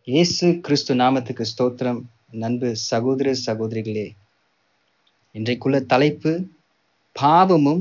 இயேசு கிறிஸ்து நாமத்துக்கு ஸ்தோத்திரம் நண்பு சகோதர சகோதரிகளே இன்றைக்குள்ள தலைப்பு பாவமும்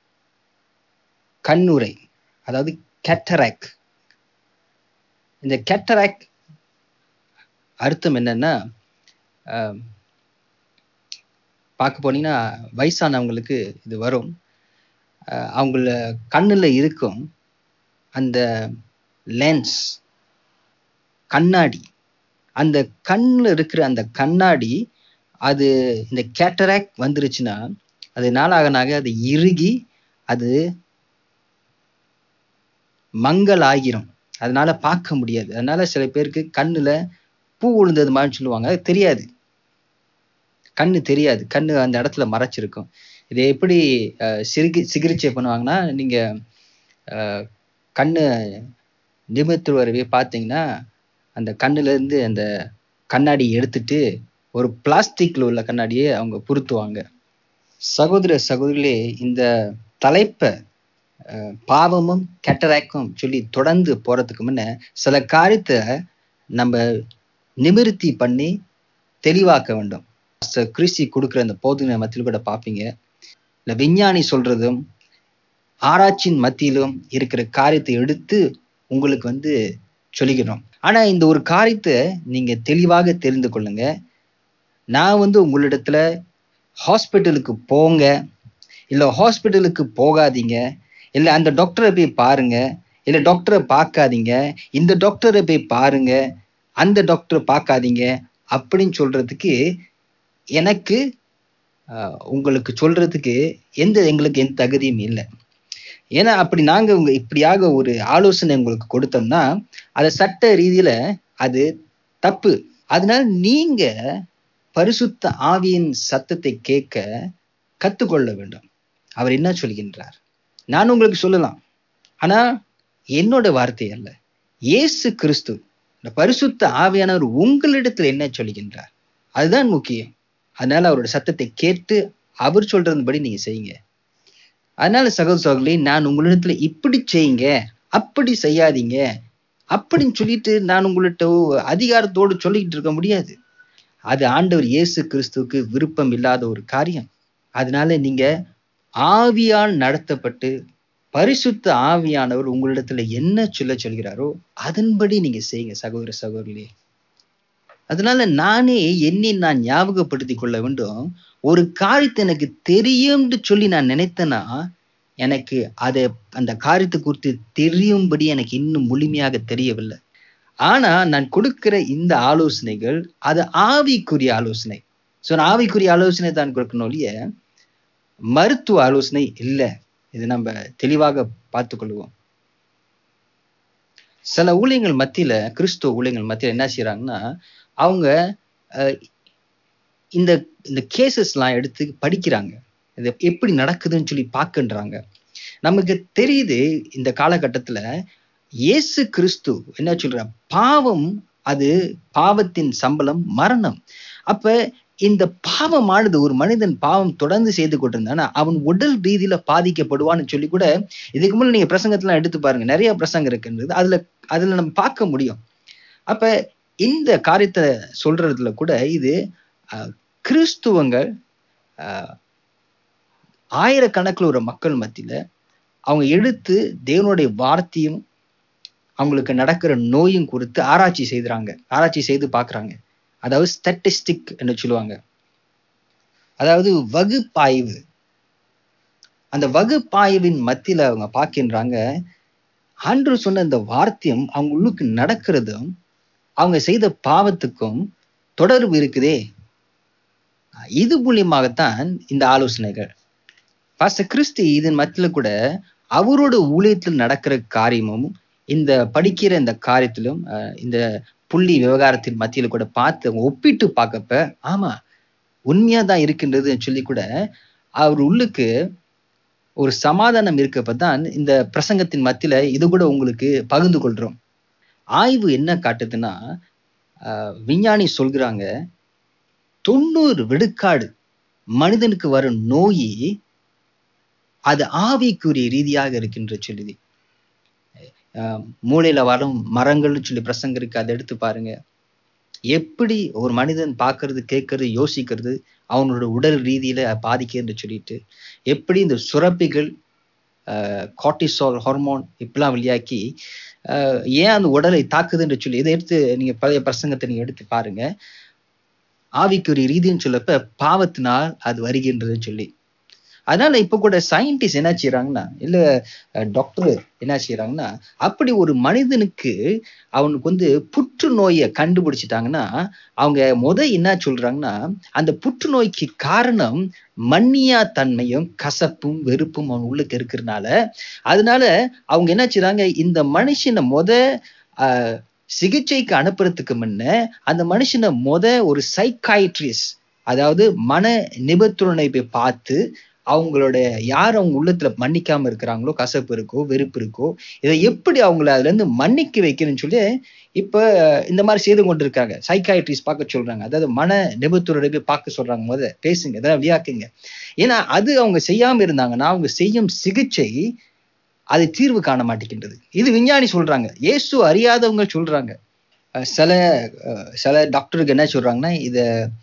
கண்ணுரை அதாவது கேட்டராக் இந்த கேட்டராக் அர்த்தம் என்னன்னா ஆஹ், பார்க்க போனீங்கன்னா வயசானவங்களுக்கு இது வரும் ஆஹ், அவங்கள கண்ணில் இருக்கும் அந்த லென்ஸ் கண்ணாடி அந்த கண்ணில் இருக்கிற அந்த கண்ணாடி அது இந்த கேட்டராக் வந்துருச்சுன்னா அது நாளாக நாக அது இறுகி அது மங்கல் ஆகிரும் அதனால பார்க்க முடியாது அதனால சில பேருக்கு கண்ணுல பூ விழுந்தது மாதிரி சொல்லுவாங்க அது தெரியாது கண்ணு தெரியாது கண்ணு அந்த இடத்துல மறைச்சிருக்கும் இதை எப்படி அஹ், சிறுகி சிகிச்சை பண்ணுவாங்கன்னா நீங்க அஹ், கண்ணு நிமிர்த்து வரவே பார்த்தீங்கன்னா அந்த கண்ணுல இருந்து அந்த கண்ணாடி எடுத்துட்டு ஒரு பிளாஸ்டிக்ல உள்ள கண்ணாடியை அவங்க பொருத்துவாங்க சகோதர சகோதரிகளே இந்த தலைப்பை அஹ், பாவமும் கெட்டராக்கும் சொல்லி தொடர்ந்து போறதுக்கு முன்ன சில காரியத்தை நம்ம நிமிர்த்தி பண்ணி தெளிவாக்க வேண்டும் Pastor கிறிஸ்டி கொடுக்குற அந்த போதனை மத்தியில் கூட பார்ப்பீங்க இல்லை விஞ்ஞானி சொல்றதும் ஆராய்ச்சியின் மத்தியிலும் இருக்கிற காரியத்தை எடுத்து உங்களுக்கு வந்து சொல்லிக்கிறோம் ஆனா இந்த ஒரு காரியத்தை நீங்க தெளிவாக தெரிந்து கொள்ளுங்க நான் வந்து உங்களிடத்துல ஹாஸ்பிட்டலுக்கு போங்க இல்லை ஹாஸ்பிட்டலுக்கு போகாதீங்க இல்லை அந்த டாக்டரை போய் பாருங்க இல்லை டாக்டரை பார்க்காதீங்க இந்த டாக்டரை போய் பாருங்க அந்த டாக்டரை பார்க்காதீங்க அப்படின்னு சொல்றதுக்கு எனக்கு ஆஹ், உங்களுக்கு சொல்றதுக்கு எந்த எங்களுக்கு எந்த தகுதியும் இல்லை ஏன்னா அப்படி நாங்க உங்க இப்படியாக ஒரு ஆலோசனை உங்களுக்கு கொடுத்தோம்னா அது சட்ட ரீதியில அது தப்பு அதனால நீங்க பரிசுத்த ஆவியின் சத்தத்தை கேட்க கத்துக்கொள்ள வேண்டும் அவர் என்ன சொல்கின்றார் நான் உங்களுக்கு சொல்லலாம் ஆனா என்னோட வார்த்தை அல்ல இயேசு கிறிஸ்து இந்த பரிசுத்த ஆவியானவர் உங்களிடத்தில் என்ன சொல்கின்றார் அதுதான் முக்கியம் அதனால அவரோட சத்தத்தை கேட்டு அவர் சொல்றதுபடி நீங்க செய்யுங்க அதனால சகோதர சகோதரி நான் உங்களிடத்துல இப்படி செய்யுங்க அப்படி செய்யாதீங்க அப்படின்னு சொல்லிட்டு நான் உங்கள்கிட்ட அதிகாரத்தோடு சொல்லிக்கிட்டு இருக்க முடியாது அது ஆண்டவர் இயேசு கிறிஸ்துவுக்கு விருப்பம் இல்லாத ஒரு காரியம் அதனால நீங்க ஆவியால் நடத்தப்பட்டு பரிசுத்த ஆவியானவர் உங்களிடத்துல என்ன சொல்ல சொல்கிறாரோ அதன்படி நீங்க செய்யுங்க சகோதர சகோதரிகளே அதனால நானே என்னை நான் ஞாபகப்படுத்திக் கொள்ள வேண்டும் ஒரு காரியத்தை எனக்கு தெரியும்னு சொல்லி நான் நினைத்தேன்னா எனக்கு அதை அந்த காரியத்தை குறித்து தெரியும்படி எனக்கு இன்னும் முழுமையாக தெரியவில்லை ஆனா நான் கொடுக்கிற இந்த ஆலோசனைகள் அது ஆவிக்குரிய ஆலோசனை ஸோ நான் ஆவிக்குரிய ஆலோசனை தான் கொடுக்கணும் ஒழிய மருத்துவ ஆலோசனை இல்லை இது நம்ம தெளிவாக பார்த்துக்கொள்வோம் சில ஊழியங்கள் மத்தியில கிறிஸ்துவ ஊழியங்கள் மத்தியில என்ன செய்றாங்கன்னா அவங்க அஹ், இந்த இந்த கேசஸ்லாம் எடுத்து படிக்கிறாங்க இது எப்படி நடக்குதுன்னு சொல்லி பார்க்கன்றாங்க நமக்கு தெரியுது இந்த காலகட்டத்துல இயேசு கிறிஸ்து என்ன சொல்ற பாவம் அது பாவத்தின் சம்பளம் மரணம் அப்ப இந்த பாவமானது ஒரு மனிதன் பாவம் தொடர்ந்து செய்து கொண்டிருந்தானா அவன் உடல் ரீதியில பாதிக்கப்படுவான்னு சொல்லி கூட இதுக்கு முன்னாடி நீங்க பிரசங்கத்தெல்லாம் எடுத்து பாருங்க நிறைய பிரசங்கம் இருக்குன்றது அதுல அதுல நம்ம பார்க்க முடியும் அப்ப இந்த காரியத்தை சொல்றதுல கூட இது அஹ், கிறிஸ்துவங்கள் அஹ், ஆயிரக்கணக்கில் ஒரு மக்கள் மத்தியில அவங்க எடுத்து தேவனுடைய வார்த்தையும் அவங்களுக்கு நடக்கிற நோயும் குறித்து ஆராய்ச்சி செய்கிறாங்க ஆராய்ச்சி செய்து பார்க்குறாங்க அதாவது ஸ்டட்டிஸ்டிக் என்று சொல்லுவாங்க அதாவது வகுப்பாய்வு அந்த வகுப்பாய்வின் மத்தியில அவங்க பார்க்கின்றாங்க ஆண்டு சொன்ன இந்த வார்த்தையும் அவங்க உள்ளுக்கு நடக்கிறதும் அவங்க செய்த பாவத்துக்கும் தொடர்பு இருக்குதே இது மூலியமாகத்தான் இந்த ஆலோசனைகள் பாஸ்டர் கிறிஸ்டி இதன் மத்தியில கூட அவரோட ஊழியத்தில் நடக்கிற காரியமும் இந்த படிக்கிற இந்த காரியத்திலும் அஹ், இந்த புள்ளி விவகாரத்தின் மத்தியில கூட பார்த்து அவங்க ஒப்பிட்டு பார்க்கப்ப ஆமா உண்மையா தான் இருக்கின்றதுன்னு சொல்லி கூட அவர் உள்ளுக்கு ஒரு சமாதானம் இருக்கப்ப தான் இந்த பிரசங்கத்தின் மத்தியில இது கூட உங்களுக்கு பகிர்ந்து கொள்றோம் ஆய்வு என்ன காட்டுதுன்னா ஆஹ், விஞ்ஞானி சொல்கிறாங்க தொண்ணூறு விழுக்காடு மனிதனுக்கு வரும் நோய் அது ஆவிக்குரிய ரீதியாக இருக்கின்ற சொல்லுது ஆஹ் மூலையில வரும் மரங்கள்னு சொல்லி பிரசங்கம் இருக்கு அதை எடுத்து பாருங்க எப்படி ஒரு மனிதன் பார்க்கறது கேட்கறது யோசிக்கிறது அவனோட உடல் ரீதியில பாதிக்குதுன்னு சொல்லிட்டு எப்படி இந்த சுரப்பிகள் கார்டிசால் ஹார்மோன் இப்படிலாம் வெளியாக்கி ஆஹ் ஏன் அந்த உடலை தாக்குதுன்னு சொல்லி இதை எடுத்து நீங்க பழைய பிரசங்கத்தை நீங்க எடுத்து பாருங்க ஆவிக்குரிய ரீதின்னு சொல்லப்ப பாவத்தினால் அது வருகின்றதுன்னு சொல்லி அதனால இப்ப கூட சயின்டிஸ்ட் என்ன செய்யறாங்கன்னா இல்ல டாக்டர் என்ன செய்யறாங்கன்னா அப்படி ஒரு மனிதனுக்கு அவனுக்கு வந்து புற்றுநோயை கண்டுபிடிச்சிட்டாங்கன்னா அவங்க முத என்ன சொல்றாங்கன்னா அந்த புற்றுநோய்க்கு காரணம் மண்ணியா தன்மையும் கசப்பும் வெறுப்பும் அவன் உள்ளுக்கு இருக்கிறதுனால அதனால அவங்க என்ன செய்றாங்க இந்த மனுஷனை முத ஆஹ், சிகிச்சைக்கு அனுப்புறதுக்கு முன்ன அந்த மனுஷனை முத ஒரு சைக்காய்ட்ரிஸ்ட் அதாவது மன நிபுணரை போய் பார்த்து அவங்களுடைய யார் அவங்க உள்ளத்துல மன்னிக்காம இருக்கிறாங்களோ கசப்பு இருக்கோ வெறுப்பு இருக்கோ இதை எப்படி அவங்கள அதுல இருந்து மன்னிக்க வைக்கணும்னு சொல்லி இப்ப இந்த மாதிரி செய்து கொண்டிருக்காங்க சைக்காய்ட்ரிஸ்ட் பார்க்க சொல்றாங்க அதாவது மன நிபுணரை போய் பார்க்க சொல்றாங்க முத பேசுங்க இதெல்லாம் விளையாக்குங்க ஏன்னா அது அவங்க செய்யாம இருந்தாங்கன்னா அவங்க செய்யும் சிகிச்சை அது தீர்வு காண மாட்டேங்கின்றது இது விஞ்ஞானி சொல்றாங்க இயேசு அறியாதவங்க சொல்றாங்க அஹ் சில அஹ் சில டாக்டருக்கு என்ன சொல்றாங்கன்னா இதை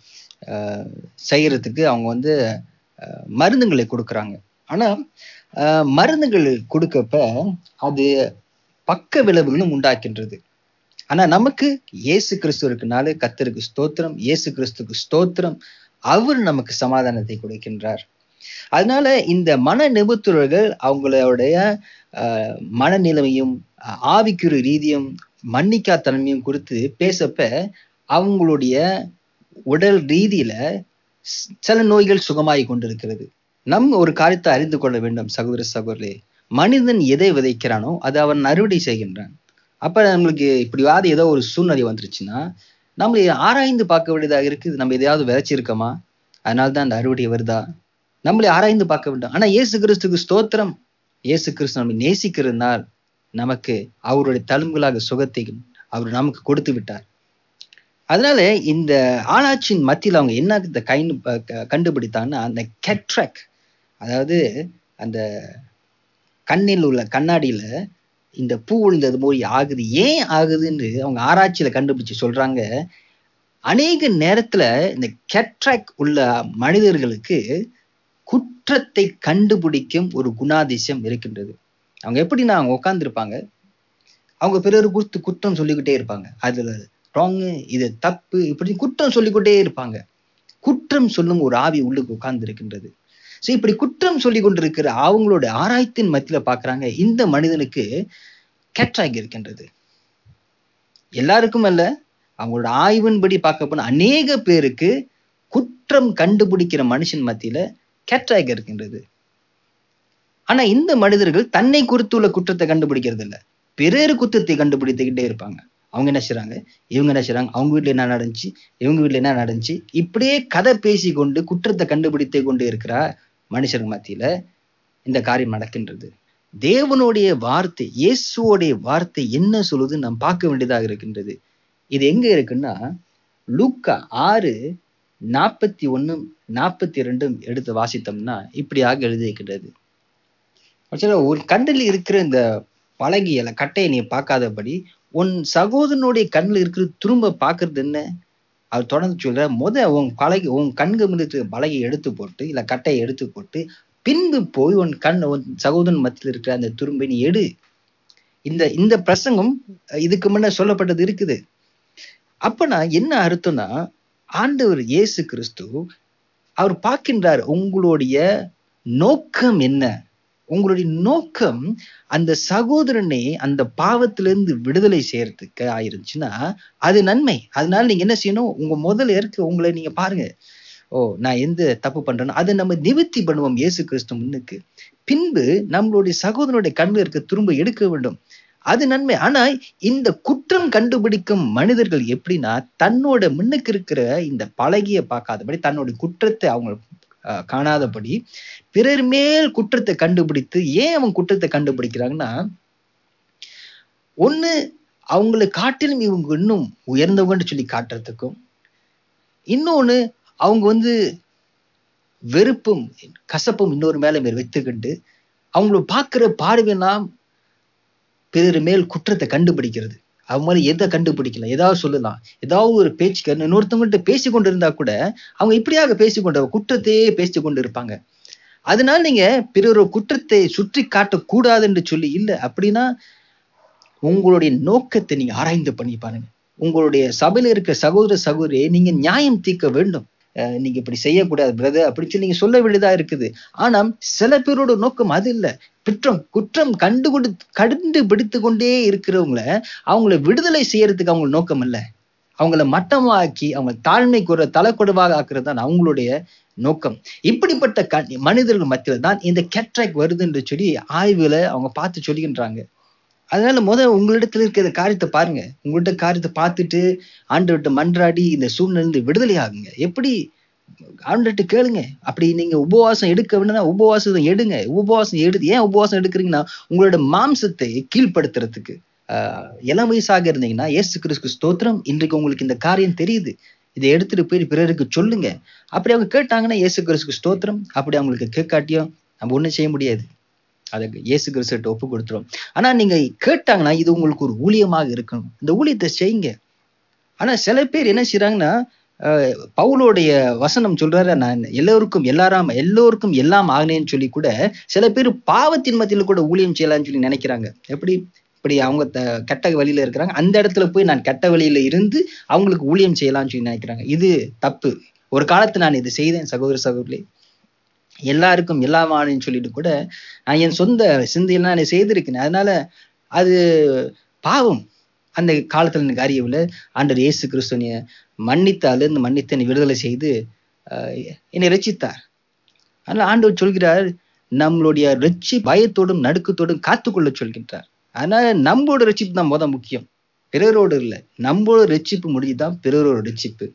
செய்யறதுக்கு அவங்க வந்து அஹ், மருந்துகளை கொடுக்குறாங்க ஆனா அஹ், மருந்துகள் கொடுக்கப்ப அது பக்க விளைவுகளும் உண்டாக்கின்றது ஆனா நமக்கு இயேசு கிறிஸ்து இருக்கனால கத்தருக்கு ஸ்தோத்திரம் இயேசு கிறிஸ்துக்கு ஸ்தோத்திரம் அவர் நமக்கு சமாதானத்தை கொடுக்கின்றார் அதனால இந்த மன நிபுணர்கள் அவங்களுடைய ஆஹ், மனநிலைமையும் ஆஹ், ஆவிக்குரிய ரீதியும் மன்னிக்கா தன்மையும் குறித்து பேசப்ப அவங்களுடைய உடல் ரீதியில ஸ்- சில நோய்கள் சுகமாகி கொண்டிருக்கிறது நம்ம ஒரு காரியத்தை அறிந்து கொள்ள வேண்டும் சகோதர சகோதரே மனிதன் எதை விதைக்கிறானோ அதை அவன் அறுவடை செய்கின்றான் அப்ப நம்மளுக்கு இப்படியாவது ஏதோ ஒரு சூழ்நிலை வந்துருச்சுன்னா நம்மளை ஆராய்ந்து பார்க்க வேண்டியதாக இருக்குது நம்ம எதையாவது விதைச்சிருக்கோமா அதனால தான் அந்த அறுவடை வருதா நம்மளை ஆராய்ந்து பார்க்க வேண்டும் ஆனா இயேசு கிறிஸ்துக்கு ஸ்தோத்திரம் இயேசு கிறிஸ்து நம்மை நேசிக்கிறதுனால் நமக்கு அவருடைய தழும்புகளாக சுகத்தை அவர் நமக்கு கொடுத்து விட்டார் அதனால இந்த ஆராய்ச்சியின் மத்தியில் அவங்க என்ன இந்த கைண்டு கண்டுபிடித்தாங்கன்னா அந்த கெட்ரக் அதாவது அந்த கண்ணில் உள்ள கண்ணாடியில இந்த பூ விழுந்தது போய் ஆகுது ஏன் ஆகுதுன்னு அவங்க ஆராய்ச்சியில கண்டுபிடிச்சு சொல்றாங்க அநேக நேரத்துல இந்த கெட்ராக் உள்ள மனிதர்களுக்கு குற்றத்தை கண்டுபிடிக்கும் ஒரு குணாதிசயம் இருக்கின்றது அவங்க எப்படின்னா அவங்க உட்காந்துருப்பாங்க அவங்க பிறர் குறித்து குற்றம் சொல்லிக்கிட்டே இருப்பாங்க அதுல ராங்கு இது தப்பு இப்படி குற்றம் சொல்லிக்கிட்டே இருப்பாங்க குற்றம் சொல்லும் ஒரு ஆவி உள்ளுக்கு உட்கார்ந்து இருக்கின்றது ஸோ இப்படி குற்றம் சொல்லி கொண்டிருக்கிற அவங்களோட ஆராய்த்தின் மத்தியில பார்க்கறாங்க இந்த மனிதனுக்கு கேட்ராக் இருக்கின்றது எல்லாருக்கும் அல்ல அவங்களோட ஆய்வின்படி பார்க்க போனா அநேக பேருக்கு குற்றம் கண்டுபிடிக்கிற மனுஷன் மத்தியில கேட்ராக் இருக்கின்றது ஆனா இந்த மனிதர்கள் தன்னை குறித்துள்ள குற்றத்தை கண்டுபிடிக்கிறது இல்ல பிறர் குற்றத்தை கண்டுபிடித்துக்கிட்டே இருப்பாங்க அவங்க என்ன செய்றாங்க இவங்க என்ன செய்றாங்க அவங்க வீட்ல என்ன நடந்துச்சு இவங்க வீட்ல என்ன நடந்துச்சு இப்படியே கதை பேசி கொண்டு குற்றத்தை கண்டுபிடித்தே கொண்டு இருக்கிற மனுஷர்கள் மத்தியில இந்த காரியம் நடக்கின்றது தேவனுடைய வார்த்தை இயேசுவோடைய வார்த்தை என்ன சொல்லுது நாம் பார்க்க வேண்டியதாக இருக்கின்றது இது எங்க இருக்குன்னா லூக்கா ஆறு நாற்பத்தி ஒண்ணும் நாற்பத்தி ரெண்டும் எடுத்து வாசித்தோம்னா இப்படியாக எழுதியிருக்கின்றது ஆக்சுவலா ஒரு கண்ணில் இருக்கிற இந்த பலகையில கட்டையை நீ பார்க்காதபடி உன் சகோதரனுடைய கண்ணில் இருக்கிறது திரும்ப பார்க்கறது என்ன அவர் தொடர்ந்து சொல்ற முத உன் பலகை உன் கண்கள் இருக்கிற பலகையை எடுத்து போட்டு இல்ல கட்டையை எடுத்து போட்டு பின்பு போய் உன் கண் உன் சகோதரன் மத்தியில் இருக்கிற அந்த துரும்பை நீ எடு இந்த இந்த பிரசங்கம் இதுக்கு முன்ன சொல்லப்பட்டது இருக்குது அப்பனா என்ன அர்த்தம்னா ஆண்டவர் இயேசு கிறிஸ்து அவர் பார்க்கின்றார் உங்களுடைய நோக்கம் என்ன உங்களுடைய நோக்கம் அந்த சகோதரனை அந்த பாவத்திலிருந்து விடுதலை செய்யறதுக்கு ஆயிருந்துச்சுன்னா அது நன்மை அதனால நீங்க என்ன செய்யணும் உங்க முதல்ல இருக்க உங்களை நீங்க பாருங்க ஓ நான் எந்த தப்பு பண்றேன்னு அதை நம்ம நிவர்த்தி பண்ணுவோம் இயேசு கிறிஸ்து முன்னுக்கு பின்பு நம்மளுடைய சகோதரனுடைய கண்ணில் இருக்க திரும்ப எடுக்க வேண்டும் அது நன்மை ஆனா இந்த குற்றம் கண்டுபிடிக்கும் மனிதர்கள் எப்படின்னா தன்னோட முன்னுக்கு இருக்கிற இந்த பழகிய பார்க்காதபடி தன்னோட குற்றத்தை அவங்க அஹ், காணாதபடி பிறர் மேல் குற்றத்தை கண்டுபிடித்து ஏன் அவன் குற்றத்தை கண்டுபிடிக்கிறாங்கன்னா ஒண்ணு அவங்களை காட்டிலும் இவங்க இன்னும் உயர்ந்தவங்கன்னு சொல்லி காட்டுறதுக்கும் இன்னொன்னு அவங்க வந்து வெறுப்பும் கசப்பும் இன்னொரு மேல மேல் வைத்துக்கிட்டு அவங்கள பார்க்கிற பார்வையெல்லாம் பிறர் மேல் குற்றத்தை கண்டுபிடிக்கிறது அவங்க மேல எதை கண்டுபிடிக்கலாம் ஏதாவது சொல்லலாம் ஏதாவது ஒரு பேச்சுக்கு இன்னொருத்தவங்கள்ட்ட பேசி கொண்டு இருந்தா கூட அவங்க இப்படியாக பேசி கொண்டு குற்றத்தையே பேசி கொண்டு இருப்பாங்க அதனால நீங்க பிறர் குற்றத்தை சுற்றி காட்டக்கூடாது என்று சொல்லி இல்லை அப்படின்னா உங்களுடைய நோக்கத்தை நீங்க ஆராய்ந்து பண்ணி பாருங்க உங்களுடைய சபையில இருக்கிற சகோதர சகோதரியை நீங்க நியாயம் தீர்க்க வேண்டும் அஹ் நீங்க இப்படி செய்யக்கூடாது பிரதர் அப்படின்னு சொல்லி நீங்க சொல்ல வேண்டியதா இருக்குது ஆனா சில பேரோட நோக்கம் அது இல்லை குற்றம் குற்றம் கண்டு கொண்டு கண்டுபிடித்து கொண்டே இருக்கிறவங்கள அவங்கள விடுதலை செய்யறதுக்கு அவங்க நோக்கம் இல்லை அவங்கள மட்டமாக்கி அவங்க தாழ்மை குற தலைக்குடவாக ஆக்குறது தான் அவங்களுடைய நோக்கம் இப்படிப்பட்ட க மனிதர்கள் மத்தியில் தான் இந்த கெட்ராக் வருது என்று சொல்லி ஆய்வுல அவங்க பார்த்து சொல்லுகின்றாங்க அதனால முத உங்களிடத்துல இருக்கிற காரியத்தை பாருங்க உங்கள்கிட்ட காரியத்தை பார்த்துட்டு ஆண்டவர்கிட்ட மன்றாடி இந்த சூழ்நிலை விடுதலை ஆகுங்க எப்படி ஆண்டுகிட்ட கேளுங்க அப்படி நீங்க உபவாசம் எடுக்க வேணும்னா உபவாசம் எடுங்க உபவாசம் எடுத்து ஏன் உபவாசம் எடுக்கிறீங்கன்னா உங்களோட மாம்சத்தை கீழ்ப்படுத்துறதுக்கு ஆஹ் இளம் வயசாக இருந்தீங்கன்னா இயேசு கிறிஸ்து ஸ்தோத்திரம் இன்றைக்கு உங்களுக்கு இந்த காரியம் தெரியுது இதை எடுத்துட்டு போய் பிறருக்கு சொல்லுங்க அப்படி அவங்க கேட்டாங்கன்னா இயேசு கிறிஸ்துக்கு ஸ்தோத்திரம் அப்படி அவங்களுக்கு கேட்காட்டியும் நம்ம ஒண்ணும் செய்ய முடியாது அதுக்கு இயேசு கிறிஸ்துட்ட ஒப்பு கொடுத்துரும் ஆனா நீங்க கேட்டாங்கன்னா இது உங்களுக்கு ஒரு ஊழியமாக இருக்கணும் இந்த ஊழியத்தை செய்யுங்க ஆனா சில பேர் என்ன செய்றாங்கன்னா அஹ், பவுலோடைய வசனம் சொல்றாரு நான் எல்லோருக்கும் எல்லாராம் எல்லோருக்கும் எல்லாம் ஆகினேன்னு சொல்லி கூட சில பேர் பாவத்தின் மத்தியில கூட ஊழியம் செய்யலாம்னு சொல்லி நினைக்கிறாங்க எப்படி இப்படி அவங்க த- கெட்ட வழியில இருக்கிறாங்க அந்த இடத்துல போய் நான் கெட்ட வழியில இருந்து அவங்களுக்கு ஊழியம் செய்யலாம்னு சொல்லி நினைக்கிறாங்க இது தப்பு ஒரு காலத்து நான் இது செய்தேன் சகோதர சகோதரி எல்லாருக்கும் எல்லாமானு சொல்லிட்டு கூட நான் என் சொந்த சிந்தையில் நான் செய்திருக்கேன் அதனால அது பாவம் அந்த காலத்துல எனக்கு அறியவில்லை ஆண்டவர் இயேசு கிறிஸ்துவனைய மன்னித்தால் இந்த மன்னித்து என்னை விடுதலை செய்து ஆஹ், என்னை ரட்சித்தார் அதனால ஆண்டவர் சொல்கிறார் நம்மளுடைய ரட்சி பயத்தோடும் நடுக்கத்தோடும் காத்துக்கொள்ள சொல்கின்றார் அதனால நம்மளோட ரட்சிப்பு தான் முத முக்கியம் பிறரோடு இல்லை நம்மளோட ரட்சிப்பு முடிஞ்சுதான் பிறரோட ரட்சிப்பு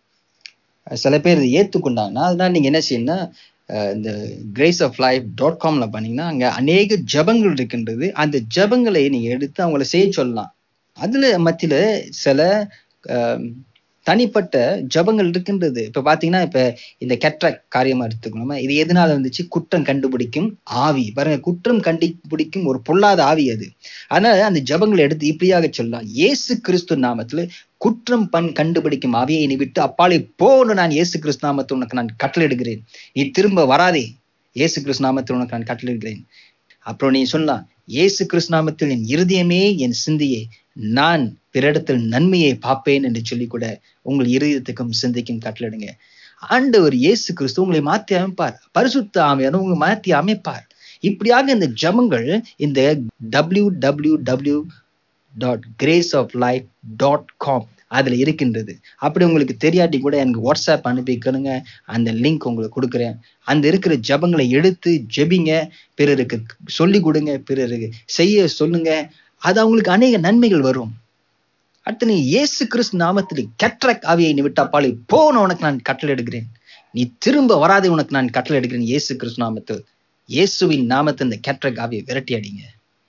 சில பேர் இதை ஏற்றுக்கொண்டாங்கன்னா அதனால நீங்கள் என்ன செய்யணும்னா அஹ் இந்த கிரேஸ் ஆஃப் லைஃப் டாட் காம்ல பண்ணீங்கன்னா அங்கே அநேக ஜபங்கள் இருக்கின்றது அந்த ஜபங்களை நீங்கள் எடுத்து அவங்கள செய்ய சொல்லலாம் அதில் மத்தியில் சில அஹ், தனிப்பட்ட ஜபங்கள் இருக்கின்றது இப்போ பார்த்தீங்கன்னா இப்போ இந்த கெட்ராக் காரியமாக எடுத்துக்கணுமா இது எதனால வந்துச்சு குற்றம் கண்டுபிடிக்கும் ஆவி பாருங்க குற்றம் கண்டுபிடிக்கும் ஒரு பொல்லாத ஆவி அது அதனால அந்த ஜபங்களை எடுத்து இப்படியாக சொல்லலாம் இயேசு கிறிஸ்து நாமத்தில் குற்றம் பண் கண்டுபிடிக்கும் ஆவியை நீ விட்டு அப்பாலே போன்னு நான் இயேசு கிறிஸ்து நாமத்தில் உனக்கு நான் கட்டளையிடுகிறேன் நீ திரும்ப வராதே இயேசு கிறிஸ்து நாமத்தில் உனக்கு நான் கட்டளையிடுகிறேன் அப்புறம் நீ சொல்லலாம் இயேசு கிறிஸ்து நாமத்தில் என் இருதயமே என் சிந்தையே நான் பிறரிடத்தில் நன்மையை பார்ப்பேன் என்று சொல்லி கூட உங்கள் இருதயத்துக்கும் சிந்தைக்கும் கட்டளையிடுங்க ஆண்டவர் இயேசு கிறிஸ்து உங்களை மாற்றி அமைப்பார் பரிசுத்த ஆமையான உங்களை மாற்றி அமைப்பார் இப்படியாக இந்த ஜபங்கள் இந்த W W W dot grace of life dot com அதில் இருக்கின்றது அப்படி உங்களுக்கு தெரியாட்டி கூட எனக்கு வாட்ஸ்அப் அனுப்பிக்கணுங்க அந்த லிங்க் உங்களுக்கு கொடுக்குறேன் அந்த இருக்கிற ஜபங்களை எடுத்து ஜெபிங்க பிறருக்கு சொல்லி கொடுங்க பிறருக்கு செய்ய சொல்லுங்க அது அவங்களுக்கு அநேக நன்மைகள் வரும் அடுத்து நீ இயேசு கிறிஸ்து நாமத்தில் கெட்ரக் ஆவியை நீ விட்டாப்பாலே போன உனக்கு நான் கட்டளை எடுக்கிறேன் நீ திரும்ப வராதே உனக்கு நான் கட்டளை எடுக்கிறேன் இயேசு கிறிஸ்து நாமத்தில் இயேசுவின் நாமத்தில் இந்த கெட்ரக் ஆவியை விரட்டி அடிங்க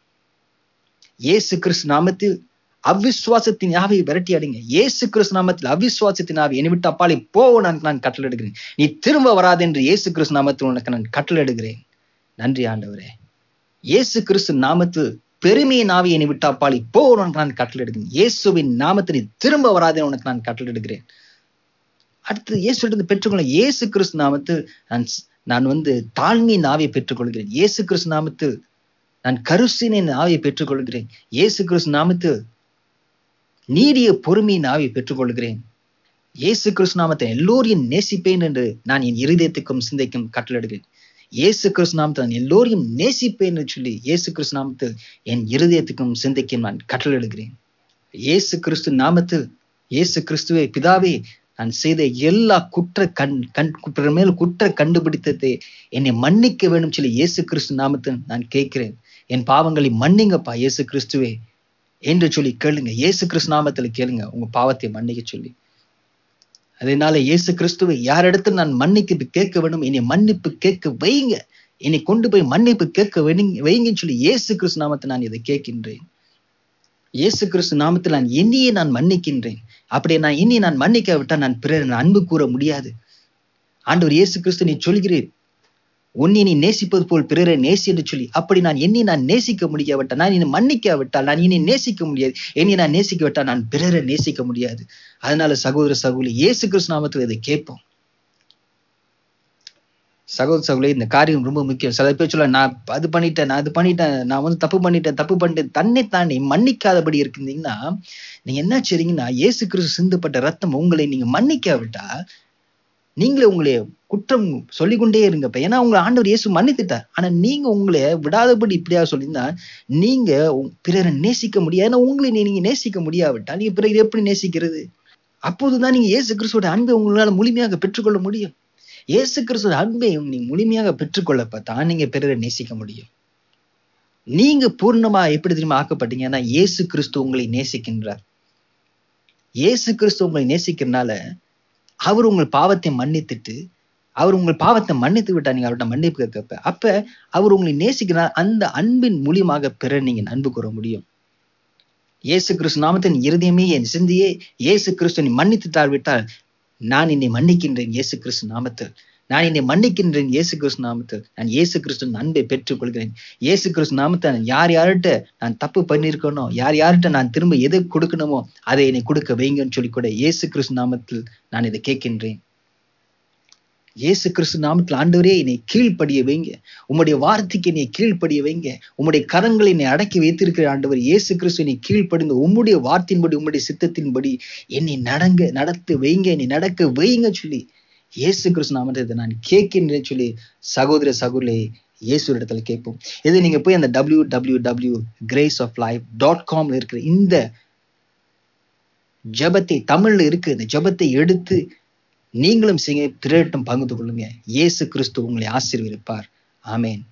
இயேசு கிறிஸ்து நாமத்தில் அவிசுவாசத்தின் ஆவியை விரட்டி அடிங்க இயேசு கிறிஸ்து நாமத்தில் அவிசுவாசத்தின் ஆவி என்னை விட்டு அப்பாலே போ நான் நான் கட்டளை எடுக்கிறேன் நீ திரும்ப வராது என்று இயேசு கிறிஸ்து நாமத்தில் உனக்கு நான் கட்டளை எடுக்கிறேன் நன்றி ஆண்டவரே இயேசு கிறிஸ்து நாமத்தில் பெருமையின் ஆவி என்னை விட்டு அப்பாலே போ உனக்கு நான் கட்டளை எடுக்கிறேன் இயேசுவின் நாமத்தில் நீ திரும்ப வராதே உனக்கு நான் கட்டளை எடுக்கிறேன் அடுத்து இயேசு பெற்றுக்கொள்ள இயேசு கிறிஸ்து நாமத்தில் நான் நான் வந்து தாழ்மையின் ஆவியை பெற்றுக்கொள்கிறேன் இயேசு கிறிஸ்து நாமத்தில் நான் கருசினின் ஆவியை பெற்றுக்கொள்கிறேன் இயேசு கிறிஸ்து நாமத்தில் நீடிய பொறுமையின் ஆவியை பெற்றுக்கொள்கிறேன் இயேசு கிறிஸ்து நாமத்தை எல்லோரையும் நேசிப்பேன் என்று நான் என் இருதயத்துக்கும் சிந்தைக்கும் கட்டளையிடுகிறேன் இயேசு கிறிஸ்து நாமத்தை நான் எல்லோரையும் நேசிப்பேன் என்று சொல்லி இயேசு கிறிஸ்து நாமத்தில் என் இருதயத்துக்கும் சிந்தைக்கும் நான் கட்டளையிடுகிறேன் இயேசு கிறிஸ்து நாமத்தில் இயேசு கிறிஸ்துவே பிதாவே நான் செய்த எல்லா குற்ற கண் கண் பிறர் மேல் குற்ற கண்டுபிடித்ததை என்னை மன்னிக்க வேண்டும் சொல்லி இயேசு கிறிஸ்து நாமத்தில் நான் கேட்கிறேன் என் பாவங்களை மன்னிங்கப்பா இயேசு கிறிஸ்துவே என்று சொல்லி கேளுங்க இயேசு கிறிஸ்து நாமத்தில் கேளுங்க உங்க பாவத்தை மன்னிக்க சொல்லி அதனால இயேசு கிறிஸ்துவை யாரிடத்தில் நான் மன்னிப்பு கேட்க வேண்டும் என்னை மன்னிப்பு கேட்க வைங்க என்னை கொண்டு போய் மன்னிப்பு கேட்க வைங்க வைங்கன்னு சொல்லி இயேசு கிறிஸ்து நாமத்தில் நான் இதை கேட்கின்றேன் இயேசு கிறிஸ்து நாமத்தில் நான் என்னையே நான் மன்னிக்கின்றேன் அப்படி நான் இனி நான் மன்னிக்க விட்டால் நான் பிறர் அன்பு கூற முடியாது ஆண்டவர் இயேசு கிறிஸ்து நீ சொல்கிறேன் உன்னை நீ நேசிப்பது போல் பிறரை நேசி என்று சொல்லி அப்படி நான் என்னை நான் நேசிக்க முடியாவிட்டால் நான் என்னை மன்னிக்காவிட்டால் நான் என்னை நேசிக்க முடியாது என்னை நான் நேசிக்க விட்டால் நான் பிறரை நேசிக்க முடியாது அதனால சகோதர சகோதரி இயேசு கிறிஸ்து நாமத்தில் இதை கேட்போம் சகோதர சகோதரி இந்த காரியம் ரொம்ப முக்கியம் சில பேர் சொல்ல நான் அது பண்ணிட்டேன் நான் அது பண்ணிட்டேன் நான் வந்து தப்பு பண்ணிட்டேன் தப்பு பண்ணிட்டேன் தன்னை தானே மன்னிக்காதபடி இருந்தீங்கன்னா நீங்க என்ன செய்றீங்கன்னா இயேசு கிறிஸ்து சிந்தப்பட்ட ரத்தம் உங்களை நீங்க மன்னிக்காவிட்டா நீங்களே உங்களை குற்றம் சொல்லிக்கொண்டே இருங்கப்ப ஏன்னா உங்களை ஆண்டவர் இயேசு மன்னித்துட்டார் ஆனா நீங்க உங்களை விடாதபடி இப்படியா சொல்லியிருந்தா நீங்க உங்க- பிறரை நேசிக்க முடியாது ஏன்னா உங்களை நீங்க நேசிக்க முடியாவிட்டால் நீங்க பிறகு எப்படி நேசிக்கிறது அப்போதுதான் நீங்க இயேசு கிறிஸ்துவோட அன்பை உங்களால முழுமையாக பெற்றுக்கொள்ள முடியும் இயேசு கிறிஸ்துவோட அன்பை நீங்க முழுமையாக பெற்றுக்கொள்ளப்ப தான் நீங்க பிறரை நேசிக்க முடியும் நீங்க பூர்ணமா எப்படி தெரியுமா ஆக்கப்பட்டீங்கன்னா இயேசு கிறிஸ்து உங்களை நேசிக்கின்றார் இயேசு கிறிஸ்து உங்களை நேசிக்கிறனால அவர் உங்கள் பாவத்தை மன்னித்துட்டு அவர் உங்கள் பாவத்தை மன்னித்து விட்டா நீங்க அவர்கிட்ட மன்னிப்பு கேட்கப்ப அப்ப அவர் உங்களை நேசிக்கிறார் அந்த அன்பின் மூலியமாக பிற நீங்க அன்பு கூற முடியும் இயேசு கிறிஸ்து நாமத்தின் இருதயமே என் சிந்தியே இயேசு கிறிஸ்து நீ மன்னித்துட்டால் விட்டால் நான் என்னை மன்னிக்கின்றேன் இயேசு கிறிஸ்து நாமத்தில் நான் என்னை மன்னிக்கின்றேன் இயேசு கிறிஸ்து நாமத்தில் நான் இயேசு கிறிஸ்து அன்பை பெற்றுக் கொள்கிறேன் இயேசு கிறிஸ்து நாமத்தை நான் யார் யார்கிட்ட நான் தப்பு பண்ணியிருக்கனோ யார் யார்கிட்ட நான் திரும்ப எதை கொடுக்கணுமோ அதை என்னை கொடுக்க வைங்கன்னு சொல்லி கூட இயேசு கிறிஸ்து நாமத்தில் நான் இதை கேட்கின்றேன் இயேசு கிறிஸ்து நாமத்தில் ஆண்டவரே என்னை கீழ்ப்படிய வைங்க உம்முடைய வார்த்தைக்கு என்னை கீழ்ப்படிய வைங்க உம்முடைய கரங்களை என்னை அடக்கி வைத்திருக்கிற ஆண்டவர் இயேசு கிறிஸ்து என்னை கீழ்ப்படிந்து உம்முடைய வார்த்தையின்படி உம்முடைய சித்தத்தின்படி என்னை நடங்க நடத்து வைங்க என்னை நடக்க வைங்க சொல்லி இயேசு கிறிஸ்து நாமத்தை இதை நான் கேட்கின்றேன் சொல்லி சகோதர சகோதரி இயேசு இடத்துல கேட்போம் இது நீங்க போய் அந்த W W W grace of life dot காம்ல இருக்கிற இந்த ஜெபத்தை தமிழ்ல இருக்கு இந்த ஜெபத்தை எடுத்து நீங்களும் செய்ய பிறரிடம் பகிர்ந்து கொள்ளுங்க இயேசு கிறிஸ்து உங்களை ஆசீர்வதிப்பார் ஆமென்